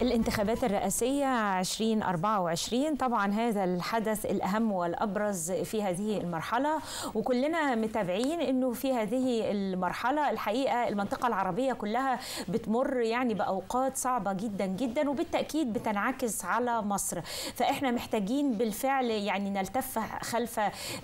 الانتخابات الرئاسية 2024 طبعا هذا الحدث الأهم والأبرز في هذه المرحلة وكلنا متابعين أنه في هذه المرحلة الحقيقة المنطقة العربية كلها بتمر يعني بأوقات صعبة جدا جدا وبالتأكيد بتنعكس على مصر فإحنا محتاجين بالفعل يعني نلتف خلف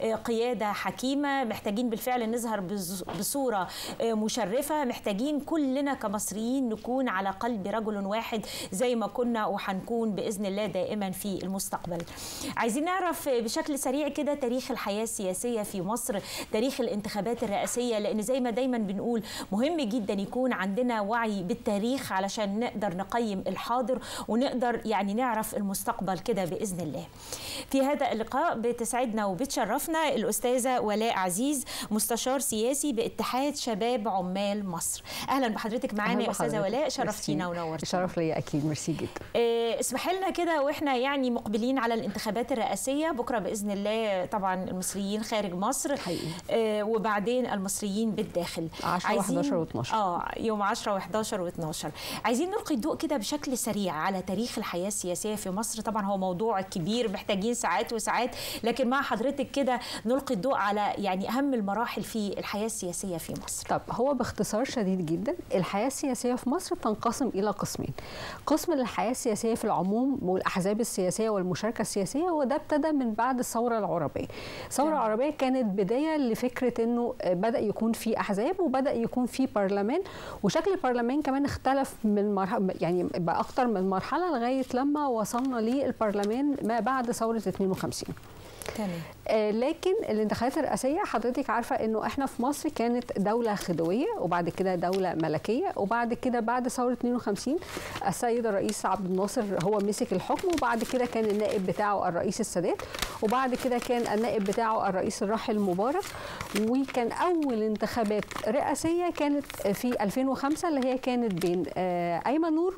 قيادة حكيمة محتاجين بالفعل نظهر بصورة مشرفة محتاجين كلنا كمصريين نكون على قلب رجل واحد زي ما كنا وهنكون باذن الله دائما في المستقبل. عايزين نعرف بشكل سريع كده تاريخ الحياه السياسيه في مصر، تاريخ الانتخابات الرئاسيه لان زي ما دايما بنقول مهم جدا يكون عندنا وعي بالتاريخ علشان نقدر نقيم الحاضر ونقدر يعني نعرف المستقبل كده باذن الله. في هذا اللقاء بتسعدنا وبتشرفنا الاستاذه ولاء عزيز مستشار سياسي باتحاد شباب عمال مصر. اهلا بحضرتك معانا يا استاذه ولاء شرفتينا ونورتينا. شرف ليا اكيد ميرسي جدا إيه اسمح لنا كده واحنا يعني مقبلين على الانتخابات الرئاسيه بكره باذن الله طبعا المصريين خارج مصر حقيقي. إيه وبعدين المصريين بالداخل 10 و11 و12 اه يوم 10 و11 و12 عايزين نلقي الضوء كده بشكل سريع على تاريخ الحياه السياسيه في مصر طبعا هو موضوع كبير محتاجين ساعات وساعات لكن مع حضرتك كده نلقي الضوء على يعني اهم المراحل في الحياه السياسيه في مصر طب هو باختصار شديد جدا الحياه السياسيه في مصر بتنقسم الى قسمين قسم للحياه السياسيه في العموم والاحزاب السياسيه والمشاركه السياسيه وده ابتدى من بعد الثوره العربيه. الثوره العربيه كانت بدايه لفكره انه بدا يكون في احزاب وبدا يكون في برلمان وشكل البرلمان كمان اختلف من مرحله يعني بقى اكتر من مرحله لغايه لما وصلنا للبرلمان ما بعد ثوره 52. تمام آه لكن الانتخابات الرئاسيه حضرتك عارفه انه احنا في مصر كانت دوله خديويه وبعد كده دوله ملكيه وبعد كده بعد ثوره 52 السيد الرئيس عبد الناصر هو مسك الحكم وبعد كده كان النائب بتاعه الرئيس السادات وبعد كده كان النائب بتاعه الرئيس الراحل مبارك وكان اول انتخابات رئاسيه كانت في 2005 اللي هي كانت بين آه ايمن نور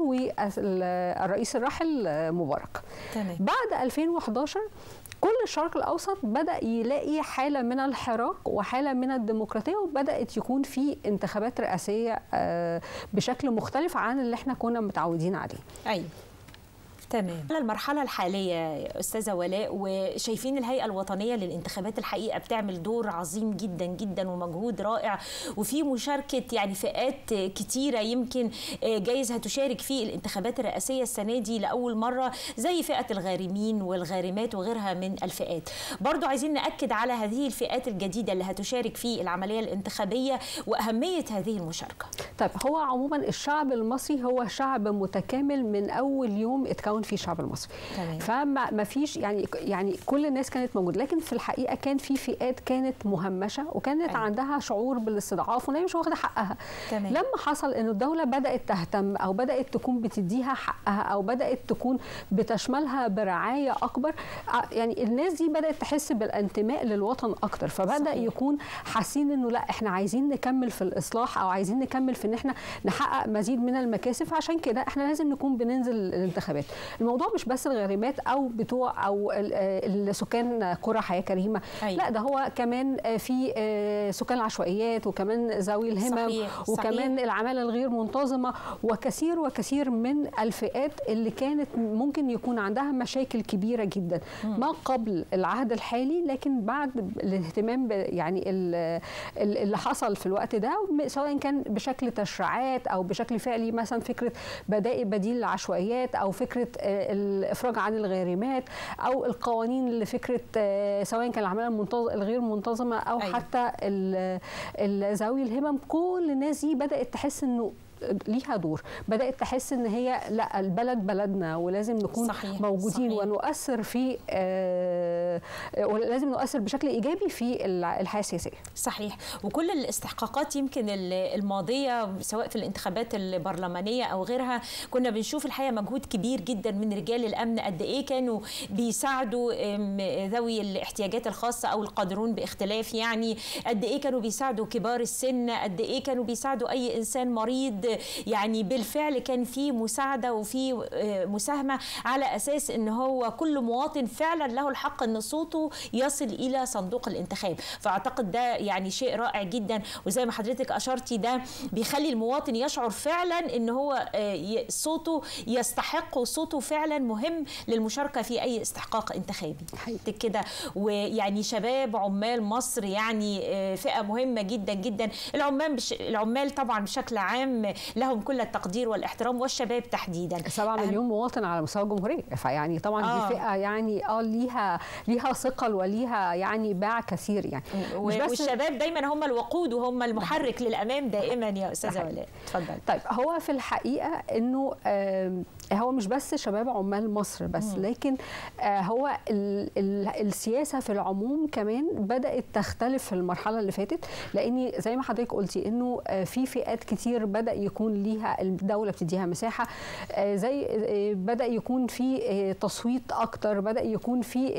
والرئيس الراحل مبارك تمام بعد 2011 كل الشرق الاوسط بدا يلاقي حاله من الحراك وحاله من الديمقراطيه وبدات يكون في انتخابات رئاسيه بشكل مختلف عن اللي احنا كنا متعودين عليه ايوه تمام على المرحلة الحالية أستاذة ولاء وشايفين الهيئة الوطنية للانتخابات الحقيقة بتعمل دور عظيم جدا جدا ومجهود رائع وفي مشاركة يعني فئات كتيرة يمكن جايز هتشارك في الانتخابات الرئاسية السنة دي لأول مرة زي فئة الغارمين والغارمات وغيرها من الفئات برضو عايزين نأكد على هذه الفئات الجديدة اللي هتشارك في العملية الانتخابية وأهمية هذه المشاركة طيب هو عموما الشعب المصري هو شعب متكامل من أول يوم اتكون في الشعب المصري تمام. فما ما فيش يعني يعني كل الناس كانت موجوده لكن في الحقيقه كان في فئات كانت مهمشه وكانت أيوة. عندها شعور بالاستضعاف وان هي مش واخده حقها تمام. لما حصل ان الدوله بدات تهتم او بدات تكون بتديها حقها او بدات تكون بتشملها برعايه اكبر يعني الناس دي بدات تحس بالانتماء للوطن اكتر فبدا صحيح. يكون حاسين انه لا احنا عايزين نكمل في الاصلاح او عايزين نكمل في ان احنا نحقق مزيد من المكاسب عشان كده احنا لازم نكون بننزل الانتخابات الموضوع مش بس الغارمات او بتوع او السكان قرى حياه كريمه أيوة. لا ده هو كمان في سكان العشوائيات وكمان ذوي الهمم صحيح. وكمان صحيح. العماله الغير منتظمه وكثير وكثير من الفئات اللي كانت ممكن يكون عندها مشاكل كبيره جدا ما قبل العهد الحالي لكن بعد الاهتمام يعني اللي حصل في الوقت ده سواء كان بشكل تشريعات او بشكل فعلي مثلا فكره بدائل بديل للعشوائيات او فكره الافراج عن الغارمات او القوانين اللي فكره سواء كان العماله المنتظ... الغير منتظمه او أيوة. أيوة. حتى ذوي الهمم كل الناس دي بدات تحس انه ليها دور بدات تحس ان هي لا البلد بلدنا ولازم نكون صحيح. موجودين صحيح. ونؤثر في آه ولازم نؤثر بشكل ايجابي في الحياه السياسيه صحيح وكل الاستحقاقات يمكن الماضيه سواء في الانتخابات البرلمانيه او غيرها كنا بنشوف الحقيقه مجهود كبير جدا من رجال الامن قد ايه كانوا بيساعدوا ذوي الاحتياجات الخاصه او القادرون باختلاف يعني قد ايه كانوا بيساعدوا كبار السن قد ايه كانوا بيساعدوا اي انسان مريض ويعني بالفعل كان في مساعده وفي مساهمه على اساس ان هو كل مواطن فعلا له الحق ان صوته يصل الى صندوق الانتخاب فاعتقد ده يعني شيء رائع جدا وزي ما حضرتك اشرتي ده بيخلي المواطن يشعر فعلا ان هو صوته يستحق وصوته فعلا مهم للمشاركه في اي استحقاق انتخابي كده ويعني شباب عمال مصر يعني فئه مهمه جدا جدا العمال بش العمال طبعا بشكل عام لهم كل التقدير والاحترام والشباب تحديدا 7 مليون مواطن على مستوى الجمهوريه فيعني طبعا آه. دي فئه يعني اه ليها ليها ثقل وليها يعني باع كثير يعني مش بس والشباب دايما هم الوقود وهم المحرك للامام دائما يا استاذه ولاء اتفضل طيب هو في الحقيقه انه آه هو مش بس شباب عمال مصر بس مم. لكن آه هو ال ال السياسه في العموم كمان بدات تختلف في المرحله اللي فاتت لاني زي ما حضرتك قلتي انه آه في فئات كتير بدا يكون ليها الدوله بتديها مساحه آه زي آه بدا يكون في آه تصويت اكتر بدا يكون في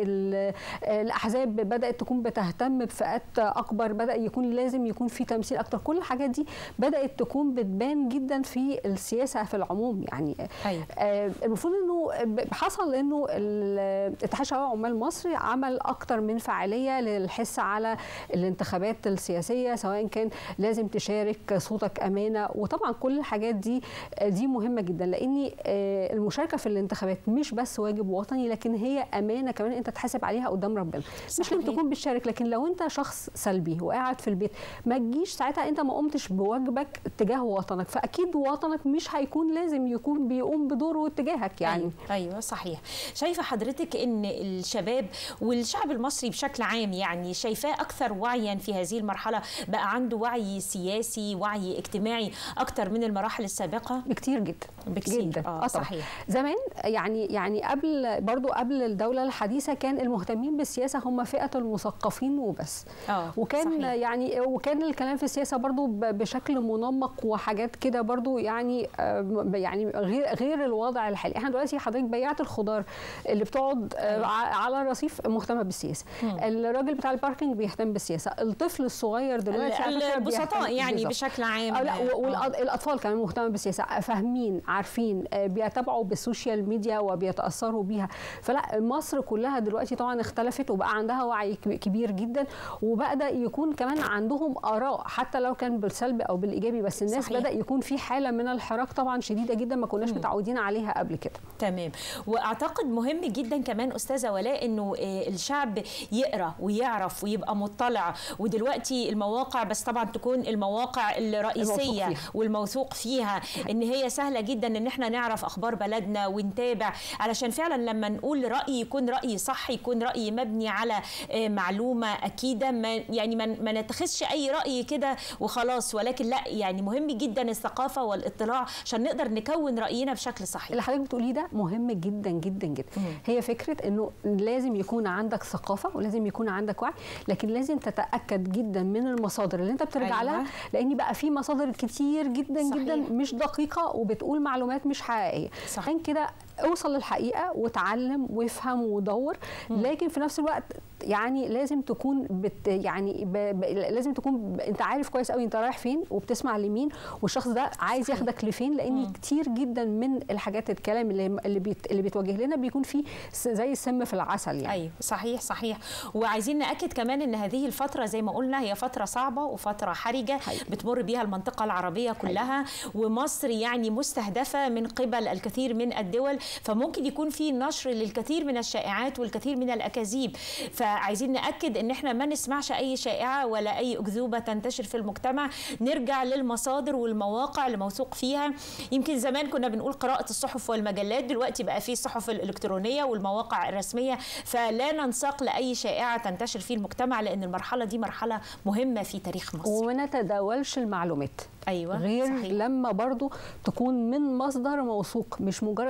الاحزاب بدات تكون بتهتم بفئات اكبر بدا يكون لازم يكون في تمثيل اكتر كل الحاجات دي بدات تكون بتبان جدا في السياسه في العموم يعني أيوة. آه المفروض انه حصل انه اتحاد الشباب عمال المصري عمل اكتر من فعاليه للحث على الانتخابات السياسيه سواء كان لازم تشارك صوتك امانه وطبعا كل الحاجات دي دي مهمه جدا لان المشاركه في الانتخابات مش بس واجب وطني لكن هي امانه كمان انت تحاسب عليها قدام ربنا مش لازم تكون بتشارك لكن لو انت شخص سلبي وقاعد في البيت ما تجيش ساعتها انت ما قمتش بواجبك تجاه وطنك فاكيد وطنك مش هيكون لازم يكون بيقوم بدوره تجاهك يعني أيوة, ايوه صحيح شايفه حضرتك ان الشباب والشعب المصري بشكل عام يعني شايفاه اكثر وعيا في هذه المرحله بقى عنده وعي سياسي وعي اجتماعي اكثر من المراحل السابقه بكتير جدا بكتير جدا اه صحيح زمان يعني يعني قبل برضو قبل الدوله الحديثه كان المهتمين بالسياسه هم فئه المثقفين وبس آه وكان صحيح. يعني وكان الكلام في السياسه برضو بشكل منمق وحاجات كده برضو يعني يعني غير غير الوضع الحالي احنا دلوقتي حضرتك بياعه الخضار اللي بتقعد أيوة. على الرصيف مهتمه بالسياسه مم. الراجل بتاع الباركينج بيهتم بالسياسه الطفل الصغير دلوقتي البسطاء يعني بالزبط. بشكل عام لا والاطفال كمان مهتمه بالسياسه فاهمين عارفين بيتابعوا بالسوشيال ميديا وبيتاثروا بيها فلا مصر كلها دلوقتي طبعا اختلفت وبقى عندها وعي كبير جدا وبدا يكون كمان عندهم اراء حتى لو كان بالسلب او بالايجابي بس الناس صحيح. بدا يكون في حاله من الحراك طبعا شديده جدا ما كناش متعودين عليها قبل كده تمام واعتقد مهم جدا كمان استاذه ولاء انه الشعب يقرا ويعرف ويبقى مطلع ودلوقتي المواقع بس طبعا تكون المواقع الرئيسيه الموثوق والموثوق فيها ان هي سهله جدا ان احنا نعرف اخبار بلدنا ونتابع علشان فعلا لما نقول راي يكون راي صح يكون راي مبني على معلومه اكيده ما يعني ما نتخذش اي راي كده وخلاص ولكن لا يعني مهم جدا الثقافه والاطلاع عشان نقدر نكون راينا بشكل صحيح اللي حضرتك بتقوليه ده مهم جدا جدا جدا مم. هي فكره انه لازم يكون عندك ثقافه ولازم يكون عندك وعي لكن لازم تتاكد جدا من المصادر اللي انت بترجع أيوة. لها لان بقى في مصادر كتير جدا صحيح. جدا مش دقيقه وبتقول معلومات مش حقيقيه عشان كده اوصل للحقيقه وتعلم وافهم ودور لكن في نفس الوقت يعني لازم تكون بت يعني ب ب لازم تكون ب انت عارف كويس قوي انت رايح فين وبتسمع لمين والشخص ده عايز ياخدك لفين لان مم. كتير جدا من الحاجات الكلام اللي اللي, بيت اللي بيتوجه لنا بيكون فيه زي السم في العسل يعني ايوه صحيح صحيح وعايزين ناكد كمان ان هذه الفتره زي ما قلنا هي فتره صعبه وفتره حرجه حقيقي. بتمر بيها المنطقه العربيه كلها حقيقي. ومصر يعني مستهدفه من قبل الكثير من الدول فممكن يكون في نشر للكثير من الشائعات والكثير من الاكاذيب فعايزين ناكد ان احنا ما نسمعش اي شائعه ولا اي اكذوبه تنتشر في المجتمع نرجع للمصادر والمواقع اللي موثوق فيها يمكن زمان كنا بنقول قراءه الصحف والمجلات دلوقتي بقى في الصحف الالكترونيه والمواقع الرسميه فلا ننساق لاي شائعه تنتشر في المجتمع لان المرحله دي مرحله مهمه في تاريخ مصر وما نتداولش المعلومات ايوه غير صحيح. لما برضو تكون من مصدر موثوق مش مجرد ان انا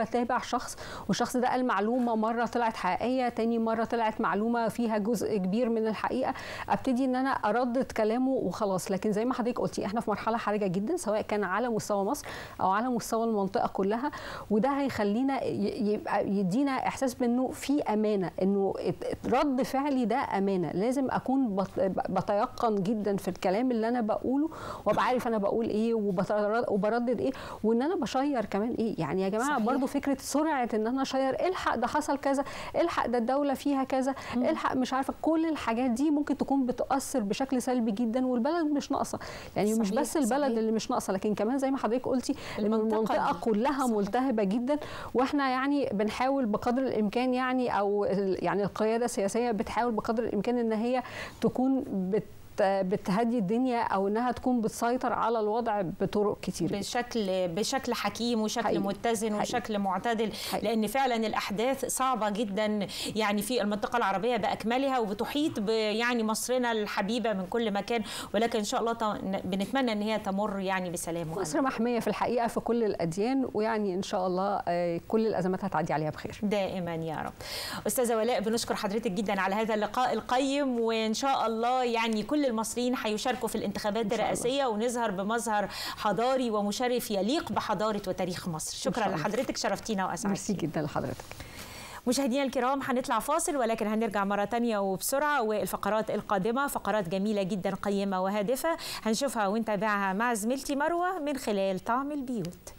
بتابع شخص والشخص ده قال معلومه مره طلعت حقيقيه تاني مره طلعت معلومه فيها جزء كبير من الحقيقه ابتدي ان انا اردد كلامه وخلاص لكن زي ما حضرتك قلتي احنا في مرحله حرجه جدا سواء كان على مستوى مصر او على مستوى المنطقه كلها وده هيخلينا يبقى يدينا احساس بانه في امانه انه رد فعلي ده امانه لازم اكون بتيقن جدا في الكلام اللي انا بقوله وابقى عارف انا بقول ايه وبردد ايه وان انا بشير كمان ايه يعني يا جماعه صحيح. برضو فكره سرعه ان انا اشير الحق ده حصل كذا الحق ده الدوله فيها كذا الحق مش عارفه كل الحاجات دي ممكن تكون بتؤثر بشكل سلبي جدا والبلد مش ناقصه يعني صحيح. مش بس البلد صحيح. اللي مش ناقصه لكن كمان زي ما حضرتك قلتي المنطقه, المنطقة كلها صحيح. ملتهبه جدا واحنا يعني بنحاول بقدر الامكان يعني او يعني القياده السياسيه بتحاول بقدر الامكان ان هي تكون بت بتهدي الدنيا او انها تكون بتسيطر على الوضع بطرق كتير بشكل بشكل حكيم وشكل حقيقي. متزن حقيقي. وشكل معتدل حقيقي. لان فعلا الاحداث صعبه جدا يعني في المنطقه العربيه باكملها وبتحيط يعني مصرنا الحبيبه من كل مكان ولكن ان شاء الله بنتمنى ان هي تمر يعني بسلام مصر محميه في الحقيقه في كل الاديان ويعني ان شاء الله كل الازمات هتعدي عليها بخير دائما يا رب استاذه ولاء بنشكر حضرتك جدا على هذا اللقاء القيم وان شاء الله يعني كل المصريين هيشاركوا في الانتخابات الرئاسيه ونظهر بمظهر حضاري ومشرف يليق بحضاره وتاريخ مصر شكرا لحضرتك شرفتينا واسعدتينا ميرسي جدا لحضرتك مشاهدينا الكرام هنطلع فاصل ولكن هنرجع مرة تانية وبسرعة والفقرات القادمة فقرات جميلة جدا قيمة وهادفة هنشوفها ونتابعها مع زميلتي مروة من خلال طعم البيوت